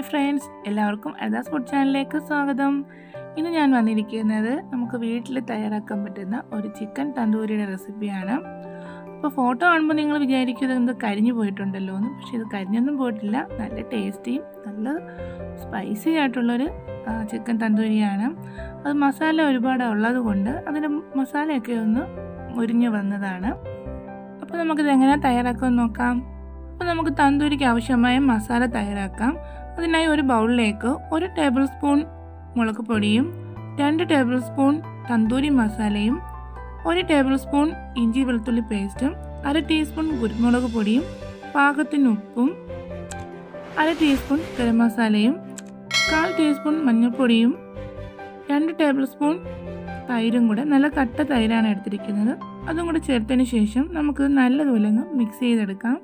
hi friends എല്ലാവർക്കും അൽദാസ് food ചാനലിലേക്ക് സ്വാഗതം ഇന്ന് ഞാൻ വന്നിരിക്കുന്നത് നമുക്ക് വീട്ടിൽ തയ്യാറാക്കാൻ പറ്റുന്ന ഒരു ചിക്കൻ തന്തൂരിയുടെ റെസിപ്പിയാണ് അപ്പോൾ ഫോട്ടോ കാണുമ്പോൾ നിങ്ങൾ വിചാരിക്കും ഇത് കരിഞ്ഞു പോയിട്ടുണ്ടല്ലോ എന്ന് പക്ഷേ ഇത് കരിഞ്ഞൊന്നും പോയിട്ടില്ല നല്ല ടേസ്റ്റിയും നല്ല സ്പൈസി ആയിട്ടുള്ളൊരു ആ, ചിക്കൻ തന്തൂരിയാണ് അത് മസാല ഒരുപാട് ഉള്ളത് കൊണ്ട് അതിൻ്റെ മസാലയൊക്കെ ഒന്ന് മുരിഞ്ഞ് വന്നതാണ് അപ്പോൾ നമുക്കിത് എങ്ങനെ തയ്യാറാക്കുമെന്ന് നോക്കാം അപ്പോൾ നമുക്ക് തന്തൂരിക്ക് ആവശ്യമായ മസാല തയ്യാറാക്കാം അതിനായി ഒരു ബൗളിലേക്ക് ഒരു ടേബിൾ സ്പൂൺ മുളക് പൊടിയും രണ്ട് ടേബിൾ സ്പൂൺ തന്തൂരി മസാലയും ഒരു ടേബിൾ സ്പൂൺ ഇഞ്ചി വെളുത്തുള്ളി പേസ്റ്റും അര ടീസ്പൂൺ കുരുമുളക് പൊടിയും പാകത്തിന് ഉപ്പും അര ടീസ്പൂൺ ഗരം മസാലയും കാൽ ടീസ്പൂൺ മഞ്ഞൾപ്പൊടിയും രണ്ട് ടേബിൾ സ്പൂൺ തൈരും കൂടെ നല്ല കട്ട തൈരാണ് എടുത്തിരിക്കുന്നത് അതും കൂടെ ചേർത്തതിന് ശേഷം നമുക്ക് നല്ലതുപോലെ ഒന്ന് മിക്സ് ചെയ്തെടുക്കാം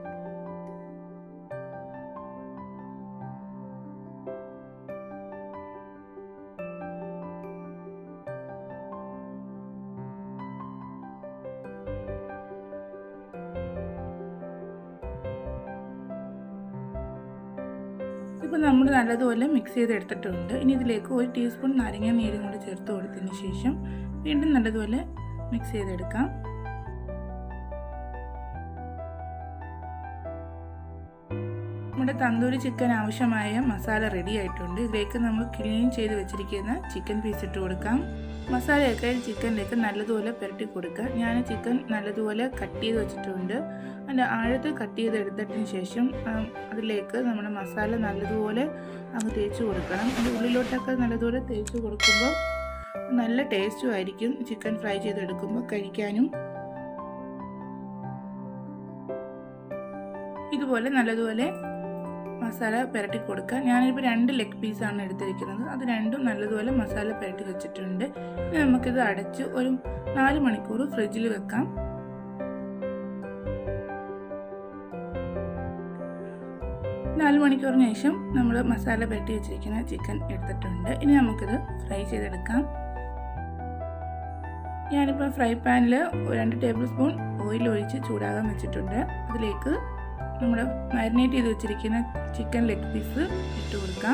ഇപ്പോൾ നമ്മൾ നല്ലതുപോലെ മിക്സ് ചെയ്തെടുത്തിട്ടുണ്ട് ഇനി ഇതിലേക്ക് ഒരു ടീസ്പൂൺ നാരങ്ങ നീരും കൂടെ ചേർത്ത് കൊടുത്തതിന് ശേഷം വീണ്ടും നല്ലതുപോലെ മിക്സ് ചെയ്തെടുക്കാം നമ്മുടെ തന്തൂരി ചിക്കൻ ആവശ്യമായ മസാല റെഡി ആയിട്ടുണ്ട് ഇതിലേക്ക് നമ്മൾ ക്ലീൻ ചെയ്ത് വെച്ചിരിക്കുന്ന ചിക്കൻ പീസ് ഇട്ട് കൊടുക്കാം മസാലയൊക്കെ ചിക്കനിലേക്ക് നല്ലതുപോലെ പുരട്ടി കൊടുക്കുക ഞാൻ ചിക്കൻ നല്ലതുപോലെ കട്ട് ചെയ്ത് വെച്ചിട്ടുണ്ട് അതിൻ്റെ ആഴത്തിൽ കട്ട് ചെയ്ത് എടുത്തതിന് ശേഷം അതിലേക്ക് നമ്മുടെ മസാല നല്ലതുപോലെ അങ്ങ് തേച്ച് കൊടുക്കണം അതിൻ്റെ ഉള്ളിലോട്ടൊക്കെ നല്ലതുപോലെ തേച്ച് കൊടുക്കുമ്പോൾ നല്ല ടേസ്റ്റും ആയിരിക്കും ചിക്കൻ ഫ്രൈ ചെയ്തെടുക്കുമ്പോൾ കഴിക്കാനും ഇതുപോലെ നല്ലതുപോലെ മസാല പുരട്ടി കൊടുക്കുക ഞാനിപ്പോൾ രണ്ട് ലെഗ് പീസാണ് എടുത്തിരിക്കുന്നത് അത് രണ്ടും നല്ലതുപോലെ മസാല പുരട്ടി വെച്ചിട്ടുണ്ട് ഇനി നമുക്കിത് അടച്ച് ഒരു നാല് മണിക്കൂർ ഫ്രിഡ്ജിൽ വെക്കാം നാല് മണിക്കൂറിന് ശേഷം നമ്മൾ മസാല പുരട്ടി വെച്ചിരിക്കുന്ന ചിക്കൻ എടുത്തിട്ടുണ്ട് ഇനി നമുക്കിത് ഫ്രൈ ചെയ്തെടുക്കാം ഞാനിപ്പോൾ ഫ്രൈ പാനിൽ രണ്ട് ടേബിൾ സ്പൂൺ ഓയിൽ ഒഴിച്ച് ചൂടാകാൻ വെച്ചിട്ടുണ്ട് അതിലേക്ക് നമ്മൾ മാരിനേറ്റ് ചെയ്ത് വെച്ചിരിക്കുന്ന ചിക്കൻ ലെഗ് പീസ് ഇട്ട് കൊടുക്കാം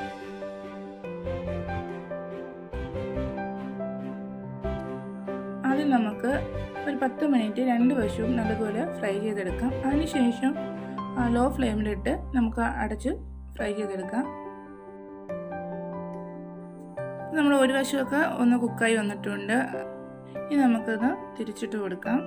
ആദ്യം നമുക്ക് ഒരു പത്ത് മിനിറ്റ് രണ്ട് വശവും നല്ലപോലെ ഫ്രൈ ചെയ്തെടുക്കാം അതിനുശേഷം ലോ ഫ്ലെയിമിലിട്ട് നമുക്ക് അടച്ച് ഫ്രൈ ചെയ്തെടുക്കാം നമ്മൾ ഒരു വശമൊക്കെ ഒന്ന് കുക്കായി വന്നിട്ടുണ്ട് ഇനി നമുക്കത് തിരിച്ചിട്ട് കൊടുക്കാം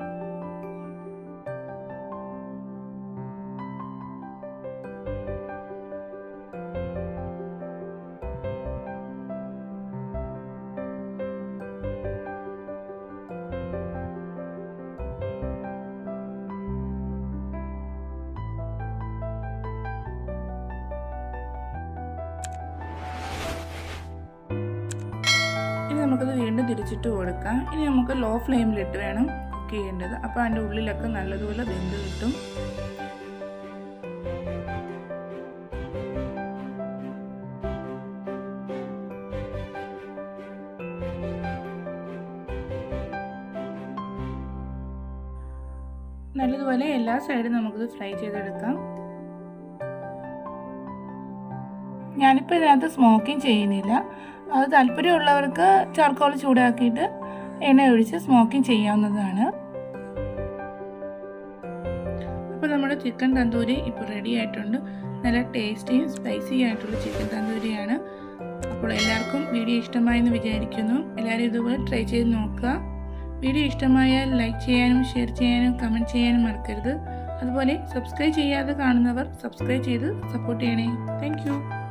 ഇനി നമുക്കത് വീണ്ടും തിരിച്ചിട്ട് കൊടുക്കാം ഇനി നമുക്ക് ലോ ഫ്ലെയിമിലിട്ട് വേണം കുക്ക് ചെയ്യേണ്ടത് അപ്പോൾ അതിൻ്റെ ഉള്ളിലൊക്കെ നല്ലതുപോലെ വെന്ത് കിട്ടും നല്ലതുപോലെ എല്ലാ സൈഡും നമുക്കിത് ഫ്രൈ ചെയ്തെടുക്കാം ഞാനിപ്പോൾ ഇതിനകത്ത് സ്മോക്കിംഗ് ചെയ്യുന്നില്ല അത് താല്പര്യമുള്ളവർക്ക് ചാർക്കോൾ ചൂടാക്കിയിട്ട് എണ്ണ ഒഴിച്ച് സ്മോക്കിംഗ് ചെയ്യാവുന്നതാണ് അപ്പോൾ നമ്മുടെ ചിക്കൻ തന്തൂരി ഇപ്പോൾ റെഡി ആയിട്ടുണ്ട് നല്ല ടേസ്റ്റിയും സ്പൈസി ആയിട്ടുള്ള ചിക്കൻ തന്തൂരിയാണ് അപ്പോൾ എല്ലാവർക്കും വീഡിയോ ഇഷ്ടമായെന്ന് വിചാരിക്കുന്നു എല്ലാവരും ഇതുപോലെ ട്രൈ ചെയ്ത് നോക്കുക വീഡിയോ ഇഷ്ടമായാൽ ലൈക്ക് ചെയ്യാനും ഷെയർ ചെയ്യാനും കമൻറ്റ് ചെയ്യാനും മറക്കരുത് അതുപോലെ സബ്സ്ക്രൈബ് ചെയ്യാതെ കാണുന്നവർ സബ്സ്ക്രൈബ് ചെയ്ത് സപ്പോർട്ട് ചെയ്യണേ താങ്ക്